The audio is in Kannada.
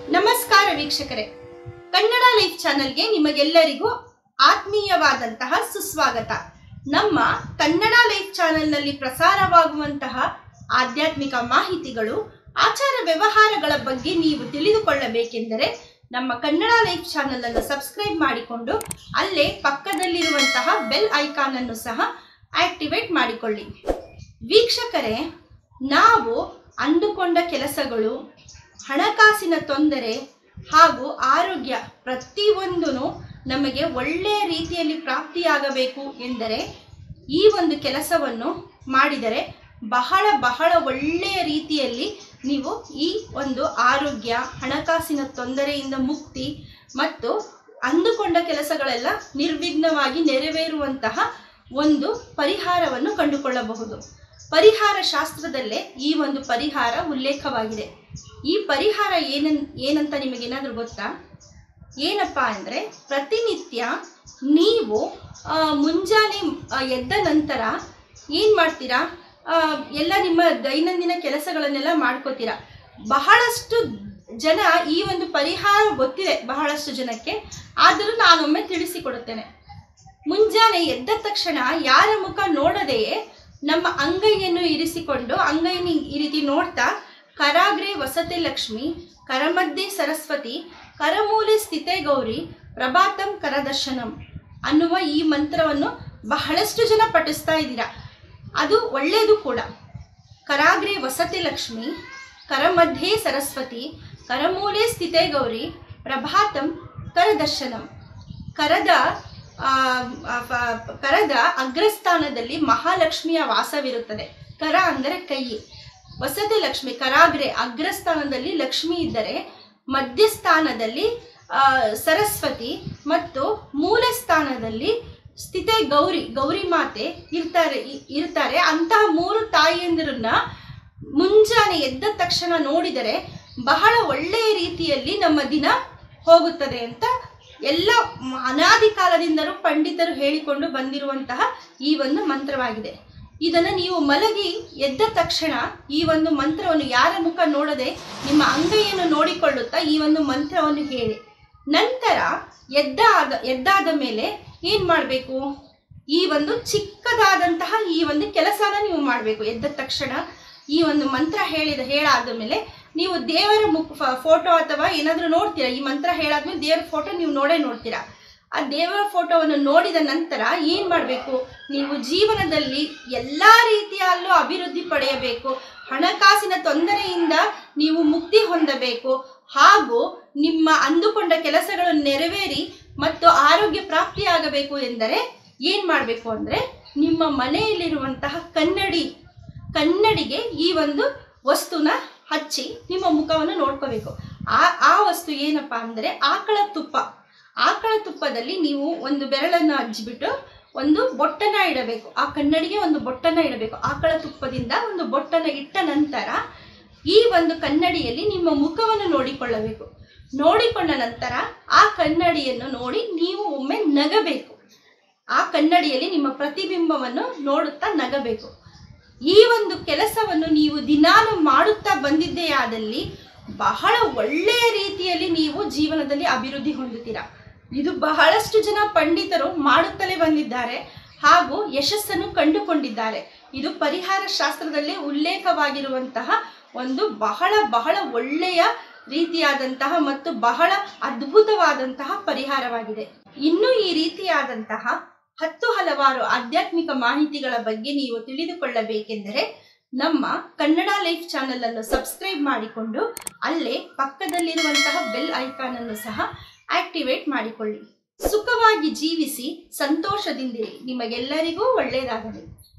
ನಮಸ್ಕಾರ ವೀಕ್ಷಕರೇ ಕನ್ನಡ ಲೈಫ್ ಚಾನೆಲ್ಗೆ ನಿಮಗೆಲ್ಲರಿಗೂ ಆತ್ಮೀಯವಾದಂತಹ ಸುಸ್ವಾಗತ ನಮ್ಮ ಕನ್ನಡ ಲೈಫ್ ಚಾನೆಲ್ನಲ್ಲಿ ಪ್ರಸಾರವಾಗುವಂತಹ ಆಧ್ಯಾತ್ಮಿಕ ಮಾಹಿತಿಗಳು ಆಚಾರ ವ್ಯವಹಾರಗಳ ಬಗ್ಗೆ ನೀವು ತಿಳಿದುಕೊಳ್ಳಬೇಕೆಂದರೆ ನಮ್ಮ ಕನ್ನಡ ಲೈಫ್ ಚಾನೆಲ್ ಅನ್ನು ಸಬ್ಸ್ಕ್ರೈಬ್ ಮಾಡಿಕೊಂಡು ಅಲ್ಲೇ ಪಕ್ಕದಲ್ಲಿರುವಂತಹ ಬೆಲ್ ಐಕಾನ್ ಅನ್ನು ಸಹ ಆಕ್ಟಿವೇಟ್ ಮಾಡಿಕೊಳ್ಳಿ ವೀಕ್ಷಕರೇ ನಾವು ಅಂದುಕೊಂಡ ಕೆಲಸಗಳು ಹಣಕಾಸಿನ ತೊಂದರೆ ಹಾಗೂ ಆರೋಗ್ಯ ಪ್ರತಿಯೊಂದೂ ನಮಗೆ ಒಳ್ಳೆಯ ರೀತಿಯಲ್ಲಿ ಪ್ರಾಪ್ತಿಯಾಗಬೇಕು ಎಂದರೆ ಈ ಒಂದು ಕೆಲಸವನ್ನು ಮಾಡಿದರೆ ಬಹಳ ಬಹಳ ಒಳ್ಳೆಯ ರೀತಿಯಲ್ಲಿ ನೀವು ಈ ಒಂದು ಆರೋಗ್ಯ ಹಣಕಾಸಿನ ತೊಂದರೆಯಿಂದ ಮುಕ್ತಿ ಮತ್ತು ಅಂದುಕೊಂಡ ಕೆಲಸಗಳೆಲ್ಲ ನಿರ್ವಿಘ್ನವಾಗಿ ನೆರವೇರುವಂತಹ ಒಂದು ಪರಿಹಾರವನ್ನು ಕಂಡುಕೊಳ್ಳಬಹುದು ಪರಿಹಾರ ಶಾಸ್ತ್ರದಲ್ಲೇ ಈ ಒಂದು ಪರಿಹಾರ ಉಲ್ಲೇಖವಾಗಿದೆ ಈ ಪರಿಹಾರ ಏನನ್ ಏನಂತ ನಿಮಗೇನಾದರೂ ಗೊತ್ತಾ ಏನಪ್ಪ ಅಂದರೆ ಪ್ರತಿನಿತ್ಯ ನೀವು ಆ, ಮುಂಜಾನೆ ಆ, ಎದ್ದ ನಂತರ ಏನು ಮಾಡ್ತೀರಾ ಆ, ಎಲ್ಲ ನಿಮ್ಮ ದೈನಂದಿನ ಕೆಲಸಗಳನ್ನೆಲ್ಲ ಮಾಡ್ಕೋತೀರಾ ಬಹಳಷ್ಟು ಜನ ಈ ಒಂದು ಪರಿಹಾರ ಗೊತ್ತಿದೆ ಬಹಳಷ್ಟು ಜನಕ್ಕೆ ಆದರೂ ನಾನೊಮ್ಮೆ ತಿಳಿಸಿಕೊಡುತ್ತೇನೆ ಮುಂಜಾನೆ ಎದ್ದ ತಕ್ಷಣ ಯಾರ ಮುಖ ನೋಡದೆಯೇ ನಮ್ಮ ಅಂಗೈಯನ್ನು ಇರಿಸಿಕೊಂಡು ಅಂಗೈನ ಈ ರೀತಿ ನೋಡ್ತಾ ಕರಾಗ್ರೆ ವಸತೆ ಲಕ್ಷ್ಮಿ ಕರಮಧ್ಯೆ ಸರಸ್ವತಿ ಕರಮೂಲೆ ಸ್ಥಿತೆ ಗೌರಿ ಪ್ರಭಾತಂ ಕರದರ್ಶನಂ ಅನ್ನುವ ಈ ಮಂತ್ರವನ್ನು ಬಹಳಷ್ಟು ಜನ ಪಠಿಸ್ತಾ ಇದ್ದೀರಾ ಅದು ಒಳ್ಳೆಯದು ಕೂಡ ಕರಾಗ್ರೆ ವಸತಿ ಲಕ್ಷ್ಮಿ ಕರಮಧ್ಯೆ ಸರಸ್ವತಿ ಕರಮೂಲೆ ಸ್ಥಿತೆ ಗೌರಿ ಪ್ರಭಾತಂ ಕರದರ್ಶನಂ ಕರದ ಆ, ಆ, ಪ- ಕರದ ಅಗ್ರಸ್ಥಾನದಲ್ಲಿ ಮಹಾಲಕ್ಷ್ಮಿಯ ವಾಸವಿರುತ್ತದೆ ಕರ ಅಂದರೆ ಕೈ ವಸತಿ ಲಕ್ಷ್ಮಿ ಕರಾಗ್ರೆ ಅಗ್ರಸ್ಥಾನದಲ್ಲಿ ಲಕ್ಷ್ಮಿ ಇದ್ದರೆ ಮಧ್ಯಸ್ಥಾನದಲ್ಲಿ ಆ, ಸರಸ್ವತಿ ಮತ್ತು ಮೂಲ ಸ್ಥಾನದಲ್ಲಿ ಸ್ಥಿತೆ ಗೌರಿ ಗೌರಿ ಮಾತೆ ಇರ್ತಾರೆ ಇ- ಇರ್ತಾರೆ ಅಂತಹ ಮೂರು ತಾಯಿಯಂದಿರನ್ನ ಮುಂಜಾನೆ ಎದ್ದ ತಕ್ಷಣ ನೋಡಿದರೆ ಬಹಳ ಒಳ್ಳೆಯ ರೀತಿಯಲ್ಲಿ ನಮ್ಮ ದಿನ ಹೋಗುತ್ತದೆ ಅಂತ ಎಲ್ಲ ಮ- ಅನಾದಿ ಕಾಲದಿಂದಲೂ ಪಂಡಿತರು ಹೇಳಿಕೊಂಡು ಬಂದಿರುವಂತಹ ಈ ಒಂದು ಮಂತ್ರವಾಗಿದೆ ಇದನ್ನು ನೀವು ಮಲಗಿ ಎದ್ದ ತಕ್ಷಣ ಈ ಒಂದು ಮಂತ್ರವನ್ನು ಯಾರ ಮುಖ ನೋಡದೆ ನಿಮ್ಮ ಅಂಗೈಯನ್ನು ನೋಡಿಕೊಳ್ಳುತ್ತಾ ಈ ಒಂದು ಮಂತ್ರವನ್ನು ಹೇಳಿ ನಂತರ ಎದ್ದಾಗ ಎದ್ದಾದ ಮೇಲೆ ಏನು ಮಾಡಬೇಕು ಈ ಒಂದು ಚಿಕ್ಕದಾದಂತಹ ಈ ಒಂದು ಕೆಲಸನ ನೀವು ಮಾಡಬೇಕು ಎದ್ದ ತಕ್ಷಣ ಈ ಒಂದು ಮಂತ್ರ ಹೇಳಿದ ಹೇಳಾದ ಮೇಲೆ ನೀವು ದೇವರ ಮುಖ ಫೋಟೋ ಅಥವಾ ಏನಾದರೂ ನೋಡ್ತೀರಾ ಈ ಮಂತ್ರ ಹೇಳಾದ್ಮೇಲೆ ದೇವರ ಫೋಟೋ ನೀವು ನೋಡೇ ನೋಡ್ತೀರಾ ಆ ದೇವರ ಫೋಟೋವನ್ನು ನೋಡಿದ ನಂತರ ಏನು ಮಾಡಬೇಕು ನೀವು ಜೀವನದಲ್ಲಿ ಎಲ್ಲ ರೀತಿಯಲ್ಲೂ ಅಭಿವೃದ್ಧಿ ಪಡೆಯಬೇಕು ಹಣಕಾಸಿನ ತೊಂದರೆಯಿಂದ ನೀವು ಮುಕ್ತಿ ಹೊಂದಬೇಕು ಹಾಗೂ ನಿಮ್ಮ ಅಂದುಕೊಂಡ ಕೆಲಸಗಳು ನೆರವೇರಿ ಮತ್ತು ಆರೋಗ್ಯ ಪ್ರಾಪ್ತಿಯಾಗಬೇಕು ಎಂದರೆ ಏನು ಮಾಡಬೇಕು ಅಂದರೆ ನಿಮ್ಮ ಮನೆಯಲ್ಲಿರುವಂತಹ ಕನ್ನಡಿ ಕನ್ನಡಿಗೆ ಈ ಒಂದು ವಸ್ತುನ ಹಚ್ಚಿ ನಿಮ್ಮ ಮುಖವನ್ನು ನೋಡ್ಕೋಬೇಕು ಆ ಆ ವಸ್ತು ಏನಪ್ಪಾ ಅಂದರೆ ಆಕಳ ತುಪ್ಪ ಆಕಳ ತುಪ್ಪದಲ್ಲಿ ನೀವು ಒಂದು ಬೆರಳನ್ನು ಹಚ್ಚಿಬಿಟ್ಟು ಒಂದು ಬೊಟ್ಟನ ಇಡಬೇಕು ಆ ಕನ್ನಡಿಗೆ ಒಂದು ಬೊಟ್ಟನ ಇಡಬೇಕು ಆಕಳ ತುಪ್ಪದಿಂದ ಒಂದು ಬೊಟ್ಟನ ಇಟ್ಟ ನಂತರ ಈ ಒಂದು ಕನ್ನಡಿಯಲ್ಲಿ ನಿಮ್ಮ ಮುಖವನ್ನು ನೋಡಿಕೊಳ್ಳಬೇಕು ನೋಡಿಕೊಂಡ ನಂತರ ಆ ಕನ್ನಡಿಯನ್ನು ನೋಡಿ ನೀವು ಒಮ್ಮೆ ನಗಬೇಕು ಆ ಕನ್ನಡಿಯಲ್ಲಿ ನಿಮ್ಮ ಪ್ರತಿಬಿಂಬವನ್ನು ನೋಡುತ್ತಾ ನಗಬೇಕು ಈ ಒಂದು ಕೆಲಸವನ್ನು ನೀವು ದಿನಾಲು ಮಾಡುತ್ತಾ ಬಂದಿದ್ದೇ ಆದಲ್ಲಿ ಬಹಳ ಒಳ್ಳೆಯ ರೀತಿಯಲ್ಲಿ ನೀವು ಜೀವನದಲ್ಲಿ ಅಭಿವೃದ್ಧಿ ಹೊಂದುತ್ತೀರಾ ಇದು ಬಹಳಷ್ಟು ಜನ ಪಂಡಿತರು ಮಾಡುತ್ತಲೇ ಬಂದಿದ್ದಾರೆ ಹಾಗೂ ಯಶಸ್ಸನ್ನು ಕಂಡುಕೊಂಡಿದ್ದಾರೆ ಇದು ಪರಿಹಾರ ಶಾಸ್ತ್ರದಲ್ಲಿ ಉಲ್ಲೇಖವಾಗಿರುವಂತಹ ಒಂದು ಬಹಳ ಬಹಳ ಒಳ್ಳೆಯ ರೀತಿಯಾದಂತಹ ಮತ್ತು ಬಹಳ ಅದ್ಭುತವಾದಂತಹ ಪರಿಹಾರವಾಗಿದೆ ಇನ್ನು ಈ ರೀತಿಯಾದಂತಹ ಹತ್ತು ಹಲವಾರು ಆಧ್ಯಾತ್ಮಿಕ ಮಾಹಿತಿಗಳ ಬಗ್ಗೆ ನೀವು ತಿಳಿದುಕೊಳ್ಳಬೇಕೆಂದರೆ ನಮ್ಮ ಕನ್ನಡ ಲೈಫ್ ಚಾನೆಲ್ ಅನ್ನು ಸಬ್ಸ್ಕ್ರೈಬ್ ಮಾಡಿಕೊಂಡು ಅಲ್ಲೇ ಪಕ್ಕದಲ್ಲಿರುವಂತಹ ಬೆಲ್ ಐಕಾನ್ ಅನ್ನು ಸಹ ಆಕ್ಟಿವೇಟ್ ಮಾಡಿಕೊಳ್ಳಿ ಸುಖವಾಗಿ ಜೀವಿಸಿ ಸಂತೋಷದಿಂದಿರಿ ನಿಮಗೆಲ್ಲರಿಗೂ ಒಳ್ಳೆಯದಾಗಲಿ